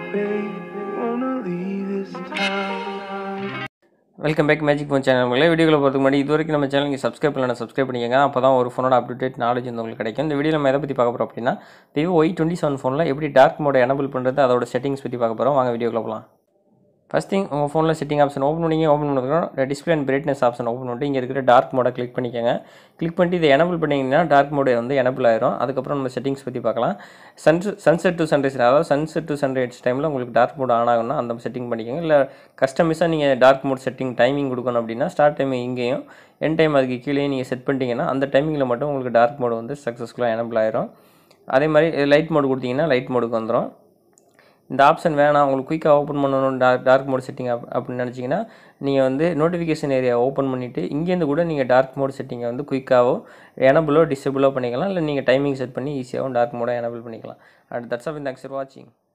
babe. Wanna leave this town. Welcome back magic phone channel உங்களே வீடியோவில் போகிறதுக்கு முன்னாடி இது வரைக்கும் நம்ம சேனல் நீங்கள் சப்ஸ்கிரைப் பண்ணலாம் சப்ஸ்கிரைப் பண்ணிக்கங்க அப்போ தான் ஒரு ஃபோனோட அப்டேட் நாலேஜ் வந்து உங்களுக்கு கிடைக்கும் இந்த வீடியோ நம்ம எதை பற்றி பார்க்க போகிறோம் அப்படின்னா விவோ ஒய் டுவெண்ட்டி செவன் ஃபோனில் எப்படி டார்க் மோட எனபிள் பண்ணுறது அதோட செட்டிங்ஸ் பற்றி பார்க்க போகிறோம் வாங்க வீடியோக்குள்ள போகலாம் ஃபஸ்ட் திங் உங்கள் ஃபோனில் செட்டிங் ஆப்ஷன் ஓப்பன் பண்ணிங்க ஓப்பன் பண்ணதுக்கப்புறம் display and brightness option open பண்ணிட்டு இங்கே இருக்கிற டார்க் மோட கிளிக் பண்ணிக்கோங்க கிளிக் பண்ணிட்டு இதை எனபிள் பண்ணிங்கன்னா டார்க் மோடு வந்து எனபிள் ஆயிரும் அதுக்கப்புறம் நம்ம செட்டிங்ஸ் பற்றி பார்க்கலாம் சன் சன்செட் டு சன்ரைஸ் அதாவது சன்செட் டு சன்ரைஸ் டைமில் உங்களுக்கு டார்க் மோட் ஆன் ஆகும்னா அந்த செட்டிங் பண்ணிக்கோங்க இல்லை கஸ்டமைஸாக நீங்கள் டார்க் மோட் செட்டிங் டைமிங் கொடுக்கணும் அப்படின்னா ஸ்டார்ட் டைம் இங்கேயும் என் டைம் அதுக்கு கீழே நீங்கள் செட் பண்ணிட்டீங்கன்னா அந்த டைமிங்கில் மட்டும் உங்களுக்கு டார்க் மோடு வந்து சக்ஸஸ்ஃபுல்லாக எனபிள் ஆயிரும் அதே மாதிரி லைட் மோடு கொடுத்தீங்கன்னா லைட் மோடுக்கு வந்துடும் இந்த ஆப்ஷன் வேணாம் உங்களுக்கு குயிக்காக ஓப்பன் பண்ணணும் dark dark mode setting up அப்படின்னு நினச்சிங்கன்னா நீங்கள் வந்து நோட்டிஃபிகேஷன் ஏரியா ஓப்பன் பண்ணிவிட்டு இங்கேருந்து கூட நீங்கள் டார்க் மோட் செட்டிங்கை வந்து குயிக்காகவோ எனபிளோ டிசேபிளோ பண்ணிக்கலாம் இல்லை நீங்கள் டைமிங் செட் பண்ணி ஈஸியாகவும் டார்க் மோடை எனபிள் பண்ணிக்கலாம் and that's off thanks for வாட்சிங்